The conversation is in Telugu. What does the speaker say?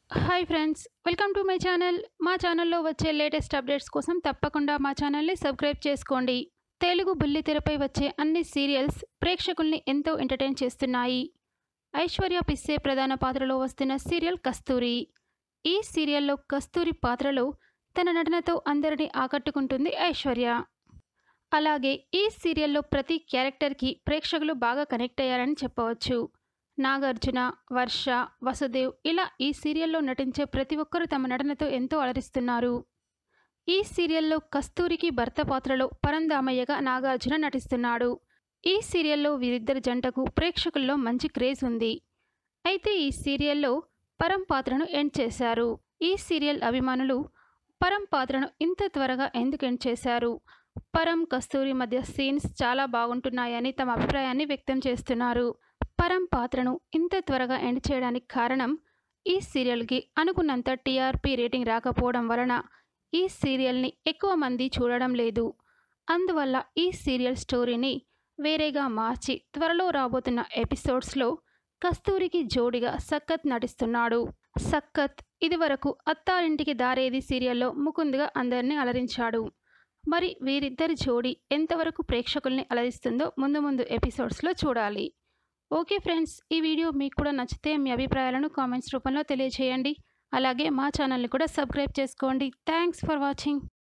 hi friends welcome to my channel మా ఛానల్లో వచ్చే లేటెస్ట్ అప్డేట్స్ కోసం తప్పకుండా మా ఛానల్ని సబ్స్క్రైబ్ చేసుకోండి తెలుగు బుల్లి తెరపై వచ్చే అన్ని సీరియల్స్ ప్రేక్షకుల్ని ఎంతో ఎంటర్టైన్ చేస్తున్నాయి ఐశ్వర్య పిస్సే ప్రధాన పాత్రలో వస్తున్న సీరియల్ కస్తూరి ఈ సీరియల్లో కస్తూరి పాత్రలో తన నటనతో అందరినీ ఆకట్టుకుంటుంది ఐశ్వర్య అలాగే ఈ సీరియల్లో ప్రతి క్యారెక్టర్కి ప్రేక్షకులు బాగా కనెక్ట్ అయ్యారని చెప్పవచ్చు నాగార్జున వర్ష వసుదేవ్ ఇలా ఈ సీరియల్లో నటించే ప్రతి ఒక్కరూ తమ నటనతో ఎంతో అలరిస్తున్నారు ఈ సీరియల్లో కస్తూరికి భర్త పాత్రలో పరందామయ్యగా నాగార్జున నటిస్తున్నాడు ఈ సీరియల్లో వీరిద్దరి జంటకు ప్రేక్షకుల్లో మంచి క్రేజ్ ఉంది అయితే ఈ సీరియల్లో పరం పాత్రను ఎండ్ చేశారు ఈ సీరియల్ అభిమానులు పరం పాత్రను ఇంత త్వరగా ఎందుకు ఎండ్ చేశారు పరం కస్తూరి మధ్య సీన్స్ చాలా బాగుంటున్నాయని తమ అభిప్రాయాన్ని వ్యక్తం చేస్తున్నారు పరం పాత్రను ఇంత త్వరగా ఎండ్ చేయడానికి కారణం ఈ సీరియల్కి అనుకున్నంత టీఆర్పీ రేటింగ్ రాకపోవడం వలన ఈ సీరియల్ని ఎక్కువ మంది చూడడం లేదు అందువల్ల ఈ సీరియల్ స్టోరీని వేరేగా మార్చి త్వరలో రాబోతున్న ఎపిసోడ్స్లో కస్తూరికి జోడిగా సక్కత్ నటిస్తున్నాడు సక్కత్ ఇదివరకు అత్తారింటికి దారేది సీరియల్లో ముకుందుగా అందరినీ అలరించాడు మరి వీరిద్దరి జోడి ఎంతవరకు ప్రేక్షకుల్ని అలరిస్తుందో ముందు ముందు ఎపిసోడ్స్లో చూడాలి ఓకే ఫ్రెండ్స్ ఈ వీడియో మీకు కూడా నచ్చితే మీ అభిప్రాయాలను కామెంట్స్ రూపంలో తెలియజేయండి అలాగే మా ఛానల్ని కూడా సబ్స్క్రైబ్ చేసుకోండి థ్యాంక్స్ ఫర్ వాచింగ్